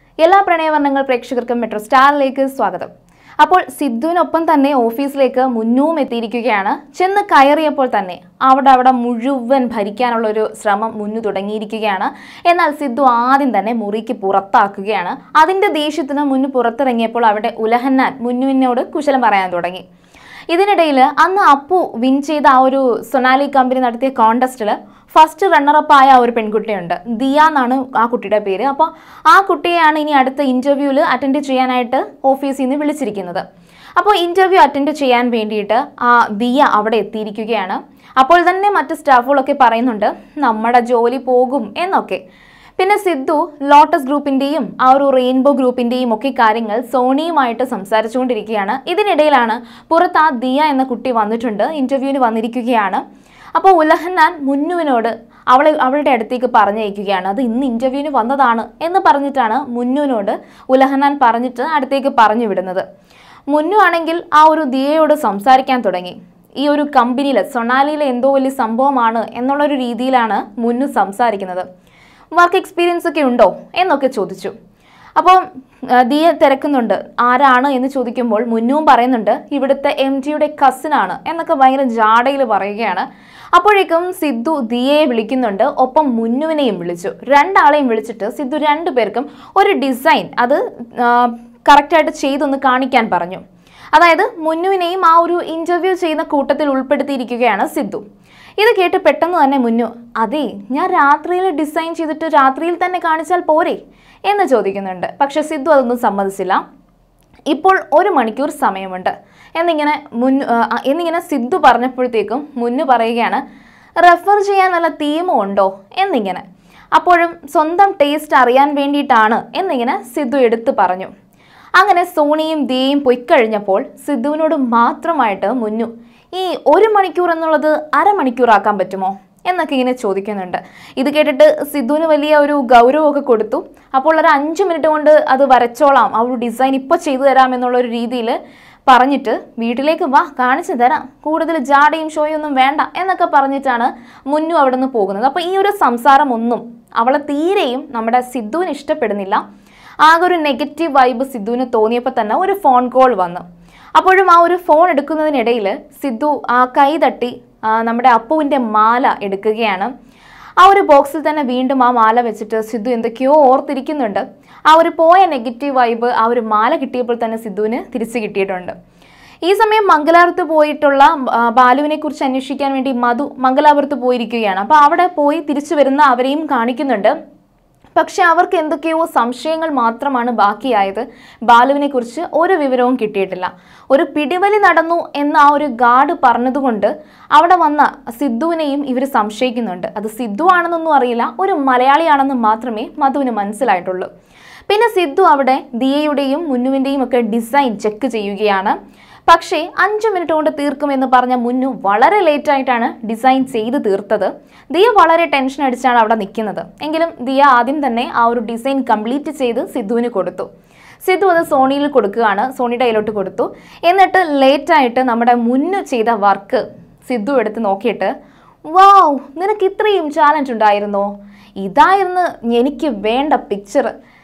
എല്ലാ പ്രണയവർണ്ണങ്ങൾ പ്രേക്ഷകർക്കും മെട്രോ സ്റ്റാറിലേക്ക് സ്വാഗതം അപ്പോൾ സിദ്ധുവിനൊപ്പം തന്നെ ഓഫീസിലേക്ക് മുന്നൂം എത്തിയിരിക്കുകയാണ് ചെന്ന് കയറിയപ്പോൾ തന്നെ അവിടെ അവിടെ മുഴുവൻ ഭരിക്കാനുള്ള ഒരു ശ്രമം മുന്നു തുടങ്ങിയിരിക്കുകയാണ് എന്നാൽ സിദ്ധു ആദ്യം തന്നെ മുറിക്ക് പുറത്താക്കുകയാണ് അതിന്റെ ദേഷ്യത്തിന് മുന്നു പുറത്തിറങ്ങിയപ്പോൾ അവിടെ ഉലഹന്നാൻ മുന്നുവിനോട് കുശലം പറയാൻ തുടങ്ങി ഇതിനിടയിൽ അന്ന് അപ്പു വിൻ ചെയ്ത ആ ഒരു സൊനാലി കമ്പനി നടത്തിയ കോണ്ടസ്റ്റിൽ ഫസ്റ്റ് റണ്ണറപ്പ് ആയ ആ ഒരു പെൺകുട്ടിയുണ്ട് ദിയ എന്നാണ് ആ കുട്ടിയുടെ പേര് അപ്പോൾ ആ കുട്ടിയെയാണ് ഇനി അടുത്ത ഇൻ്റർവ്യൂവിൽ അറ്റൻഡ് ചെയ്യാനായിട്ട് ഓഫീസിൽ നിന്ന് വിളിച്ചിരിക്കുന്നത് അപ്പോൾ ഇൻ്റർവ്യൂ അറ്റൻഡ് ചെയ്യാൻ വേണ്ടിയിട്ട് ആ ദിയ അവിടെ എത്തിയിരിക്കുകയാണ് അപ്പോൾ തന്നെ മറ്റ് സ്റ്റാഫുകളൊക്കെ പറയുന്നുണ്ട് നമ്മുടെ ജോലി പോകും എന്നൊക്കെ പിന്നെ സിദ്ധു ലോട്ടസ് ഗ്രൂപ്പിന്റെയും ആ ഒരു റെയിൻബോ ഗ്രൂപ്പിന്റെയും ഒക്കെ കാര്യങ്ങൾ സോണിയുമായിട്ട് സംസാരിച്ചുകൊണ്ടിരിക്കുകയാണ് ഇതിനിടയിലാണ് പുറത്ത് ആ ദിയ എന്ന കുട്ടി വന്നിട്ടുണ്ട് ഇന്റർവ്യൂവിന് വന്നിരിക്കുകയാണ് അപ്പോൾ ഉലഹന്നാൻ മുന്നുവിനോട് അവളെ അവളുടെ അടുത്തേക്ക് പറഞ്ഞയക്കുകയാണ് അത് ഇന്ന് ഇന്റർവ്യൂവിന് വന്നതാണ് എന്ന് പറഞ്ഞിട്ടാണ് മുന്നുവിനോട് ഉലഹന്നാൻ പറഞ്ഞിട്ട് അടുത്തേക്ക് പറഞ്ഞു വിടുന്നത് മുന്നു ആണെങ്കിൽ ആ ഒരു ദിയയോട് സംസാരിക്കാൻ തുടങ്ങി ഈ ഒരു കമ്പനിയിൽ സൊണാലിയിലെ എന്തോ വലിയ സംഭവമാണ് എന്നുള്ളൊരു രീതിയിലാണ് മുന്നു സംസാരിക്കുന്നത് വർക്ക് എക്സ്പീരിയൻസ് ഒക്കെ ഉണ്ടോ എന്നൊക്കെ ചോദിച്ചു അപ്പോൾ ദിയ തിരക്കുന്നുണ്ട് ആരാണ് എന്ന് ചോദിക്കുമ്പോൾ മുന്നും പറയുന്നുണ്ട് ഇവിടുത്തെ എം ജിയുടെ കസിനാണ് എന്നൊക്കെ ഭയങ്കര ജാടയിൽ പറയുകയാണ് അപ്പോഴേക്കും സിദ്ധു ദിയയെ വിളിക്കുന്നുണ്ട് ഒപ്പം മുന്നുവിനെയും വിളിച്ചു രണ്ടാളെയും വിളിച്ചിട്ട് സിദ്ധു രണ്ടു പേർക്കും ഒരു ഡിസൈൻ അത് കറക്റ്റായിട്ട് ചെയ്തൊന്ന് കാണിക്കാൻ പറഞ്ഞു അതായത് മുന്നുവിനെയും ആ ഒരു ഇന്റർവ്യൂ ചെയ്യുന്ന കൂട്ടത്തിൽ ഉൾപ്പെടുത്തിയിരിക്കുകയാണ് സിദ്ധു ഇത് കേട്ട് പെട്ടെന്ന് തന്നെ മുന്നു അതെ ഞാൻ രാത്രിയിൽ ഡിസൈൻ ചെയ്തിട്ട് രാത്രിയിൽ തന്നെ കാണിച്ചാൽ പോരെ എന്ന് ചോദിക്കുന്നുണ്ട് പക്ഷെ സിദ്ധു അതൊന്നും സമ്മതിച്ചില്ല ഇപ്പോൾ ഒരു മണിക്കൂർ സമയമുണ്ട് എന്നിങ്ങനെ മുൻ ആ, എന്നിങ്ങനെ സിദ്ധു പറഞ്ഞപ്പോഴത്തേക്കും മുന്നു പറയുകയാണ് റെഫർ ചെയ്യാൻ നല്ല തീമും ഉണ്ടോ എന്നിങ്ങനെ അപ്പോഴും സ്വന്തം ടേസ്റ്റ് അറിയാൻ വേണ്ടിയിട്ടാണ് എന്നിങ്ങനെ സിദ്ധു എടുത്തു പറഞ്ഞു അങ്ങനെ സോണിയും ദിയയും പൊയ്ക്കഴിഞ്ഞപ്പോൾ സിദ്ധുവിനോട് മാത്രമായിട്ട് മുന്നു ഈ ഒരു മണിക്കൂർ എന്നുള്ളത് അരമണിക്കൂറാക്കാൻ പറ്റുമോ എന്നൊക്കെ ഇങ്ങനെ ചോദിക്കുന്നുണ്ട് ഇത് കേട്ടിട്ട് സിദ്ധുവിന് വലിയ ഒരു ഗൗരവമൊക്കെ കൊടുത്തു അപ്പോൾ ഒരു അഞ്ച് മിനിറ്റ് കൊണ്ട് അത് വരച്ചോളാം ആ ഒരു ഡിസൈൻ ഇപ്പോൾ ചെയ്തു തരാം എന്നുള്ള ഒരു രീതിയിൽ പറഞ്ഞിട്ട് വീട്ടിലേക്ക് വാ കാണിച്ചു തരാം കൂടുതൽ ജാടയും ഷോയും ഒന്നും വേണ്ട എന്നൊക്കെ പറഞ്ഞിട്ടാണ് മുന്നു അവിടെ നിന്ന് പോകുന്നത് അപ്പോൾ ഈ ഒരു സംസാരം ഒന്നും അവളെ തീരെയും നമ്മുടെ സിദ്ധുവിന് ഇഷ്ടപ്പെടുന്നില്ല ആകെ ഒരു നെഗറ്റീവ് വൈബ് സിദ്ധുവിന് തോന്നിയപ്പോൾ തന്നെ ഒരു ഫോൺ കോൾ വന്നു അപ്പോഴും ആ ഒരു ഫോൺ എടുക്കുന്നതിനിടയിൽ സിദ്ധു ആ കൈ തട്ടി ആ, നമ്മുടെ അപ്പുവിൻ്റെ മാല എടുക്കുകയാണ് ആ ഒരു ബോക്സിൽ തന്നെ വീണ്ടും ആ മാല വെച്ചിട്ട് സിദ്ധു എന്തൊക്കെയോ ഓർത്തിരിക്കുന്നുണ്ട് ആ ഒരു പോയ നെഗറ്റീവ് വൈബ് ആ ഒരു മാല കിട്ടിയപ്പോൾ തന്നെ സിദ്ധുവിന് തിരിച്ചു കിട്ടിയിട്ടുണ്ട് ഈ സമയം മംഗലാപുരത്ത് പോയിട്ടുള്ള ആ, ബാലുവിനെ കുറിച്ച് അന്വേഷിക്കാൻ വേണ്ടി മധു മംഗലാപുരത്ത് പോയിരിക്കുകയാണ് അപ്പോൾ അവിടെ പോയി തിരിച്ചു വരുന്ന അവരെയും കാണിക്കുന്നുണ്ട് പക്ഷെ അവർക്ക് എന്തൊക്കെയോ സംശയങ്ങൾ മാത്രമാണ് ബാക്കിയായത് ബാലുവിനെ കുറിച്ച് ഒരു വിവരവും കിട്ടിയിട്ടില്ല ഒരു പിടിവലി നടന്നു എന്ന് ആ ഒരു ഗാർഡ് പറഞ്ഞതുകൊണ്ട് അവിടെ വന്ന സിദ്ധുവിനെയും ഇവർ സംശയിക്കുന്നുണ്ട് അത് സിദ്ധു ആണെന്നൊന്നും അറിയില്ല ഒരു മലയാളിയാണെന്ന് മാത്രമേ മധുവിന് മനസ്സിലായിട്ടുള്ളൂ പിന്നെ സിദ്ധു അവിടെ ദിയയുടെയും മുന്നുവിൻ്റെയും ഒക്കെ ഡിസൈൻ ചെക്ക് ചെയ്യുകയാണ് പക്ഷേ അഞ്ച് മിനിറ്റ് കൊണ്ട് തീർക്കുമെന്ന് പറഞ്ഞ മുന്നു വളരെ ലേറ്റ് ആയിട്ടാണ് ഡിസൈൻ ചെയ്ത് തീർത്തത് ദിയ വളരെ ടെൻഷൻ അടിച്ചാണ് അവിടെ നിൽക്കുന്നത് എങ്കിലും ദിയ ആദ്യം തന്നെ ആ ഒരു ഡിസൈൻ കംപ്ലീറ്റ് ചെയ്ത് സിദ്ധുവിന് കൊടുത്തു സിദ്ധു അത് സോണിയിൽ കൊടുക്കുകയാണ് സോണിയുടെ കയ്യിലോട്ട് കൊടുത്തു എന്നിട്ട് ലേറ്റ് ആയിട്ട് നമ്മുടെ മുന്നു ചെയ്ത വർക്ക് സിദ്ധു എടുത്ത് നോക്കിയിട്ട് വാവ് നിനക്ക് ഇത്രയും ചാലഞ്ച് ഉണ്ടായിരുന്നോ ഇതായിരുന്നു എനിക്ക് വേണ്ട പിക്ചർ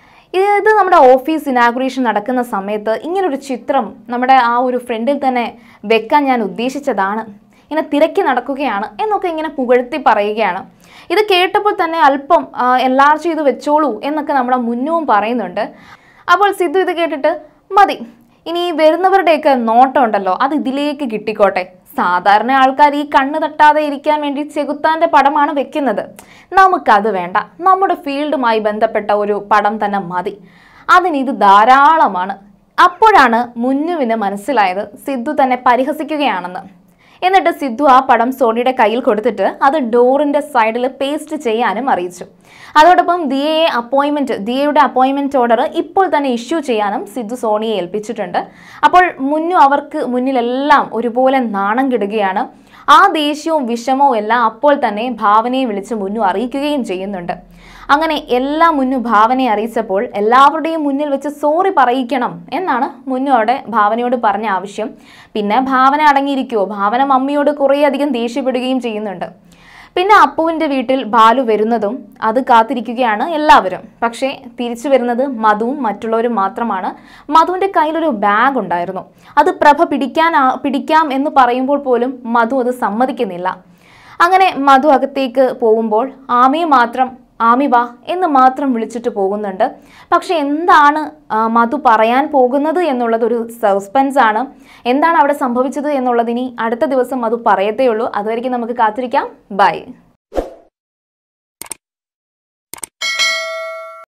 ഇത് നമ്മുടെ ഓഫീസ് ഇനാഗുറേഷൻ നടക്കുന്ന സമയത്ത് ഇങ്ങനൊരു ചിത്രം നമ്മുടെ ആ ഒരു ഫ്രണ്ടിൽ തന്നെ വെക്കാൻ ഞാൻ ഉദ്ദേശിച്ചതാണ് ഇങ്ങനെ തിരക്കി നടക്കുകയാണ് എന്നൊക്കെ ഇങ്ങനെ പുകഴ്ത്തി പറയുകയാണ് ഇത് കേട്ടപ്പോൾ തന്നെ അല്പം എല്ലാവരും ചെയ്ത് വെച്ചോളൂ എന്നൊക്കെ നമ്മുടെ മുന്നവും പറയുന്നുണ്ട് അപ്പോൾ സിദ്ധു ഇത് കേട്ടിട്ട് മതി ഇനി ഈ വരുന്നവരുടെയൊക്കെ നോട്ടം ഉണ്ടല്ലോ അത് ഇതിലേക്ക് കിട്ടിക്കോട്ടെ സാധാരണ ആൾക്കാർ ഈ കണ്ണ് തട്ടാതെ ഇരിക്കാൻ വേണ്ടി ചെകുത്താന്റെ പടമാണ് വെക്കുന്നത് നമുക്കത് വേണ്ട നമ്മുടെ ഫീൽഡുമായി ബന്ധപ്പെട്ട ഒരു പടം തന്നെ മതി അതിന് ഇത് ധാരാളമാണ് അപ്പോഴാണ് മുന്നുവിന് മനസ്സിലായത് സിദ്ധു തന്നെ പരിഹസിക്കുകയാണെന്ന് എന്നിട്ട് സിദ്ധു ആ പടം സോണിയുടെ കയ്യിൽ കൊടുത്തിട്ട് അത് ഡോറിന്റെ സൈഡിൽ പേസ്റ്റ് ചെയ്യാനും അറിയിച്ചു അതോടൊപ്പം ദിയയെ അപ്പോയിൻമെന്റ് ദിയയുടെ അപ്പോയിൻമെന്റ് ഓർഡർ ഇപ്പോൾ തന്നെ ഇഷ്യൂ ചെയ്യാനും സിദ്ധു സോണിയെ ഏൽപ്പിച്ചിട്ടുണ്ട് അപ്പോൾ മുന്നു അവർക്ക് മുന്നിലെല്ലാം ഒരുപോലെ നാണം കിടുകയാണ് ആ ദേഷ്യവും വിഷമവും എല്ലാം അപ്പോൾ തന്നെ ഭാവനയെ വിളിച്ച് മുന്നു അറിയിക്കുകയും ചെയ്യുന്നുണ്ട് അങ്ങനെ എല്ലാ മുന്നു ഭാവനയെ അറിയിച്ചപ്പോൾ എല്ലാവരുടെയും മുന്നിൽ വെച്ച് സോറി പറയിക്കണം എന്നാണ് മുന്നു അവിടെ ഭാവനയോട് പറഞ്ഞ ആവശ്യം പിന്നെ ഭാവന അടങ്ങിയിരിക്കുമോ ഭാവന മമ്മിയോട് കുറേയധികം ദേഷ്യപ്പെടുകയും ചെയ്യുന്നുണ്ട് പിന്നെ അപ്പുവിൻ്റെ വീട്ടിൽ ബാലു വരുന്നതും അത് കാത്തിരിക്കുകയാണ് എല്ലാവരും പക്ഷേ തിരിച്ചു വരുന്നത് മധുവും മറ്റുള്ളവരും മാത്രമാണ് മധുവിൻ്റെ കയ്യിലൊരു ബാഗ് ഉണ്ടായിരുന്നു അത് പ്രഭ പിടിക്കാൻ പിടിക്കാം എന്ന് പറയുമ്പോൾ പോലും മധു അത് സമ്മതിക്കുന്നില്ല അങ്ങനെ മധു അകത്തേക്ക് പോകുമ്പോൾ ആമിയെ മാത്രം ആമി വാ എന്ന് മാത്രം വിളിച്ചിട്ട് പോകുന്നുണ്ട് പക്ഷെ എന്താണ് ആ, മധു പറയാൻ പോകുന്നത് എന്നുള്ളത് ഒരു സസ്പെൻസ് ആണ് എന്താണ് അവിടെ സംഭവിച്ചത് എന്നുള്ളതിനി അടുത്ത ദിവസം മധു പറയത്തേ ഉള്ളൂ അതുവരെയ്ക്കും നമുക്ക് കാത്തിരിക്കാം ബൈ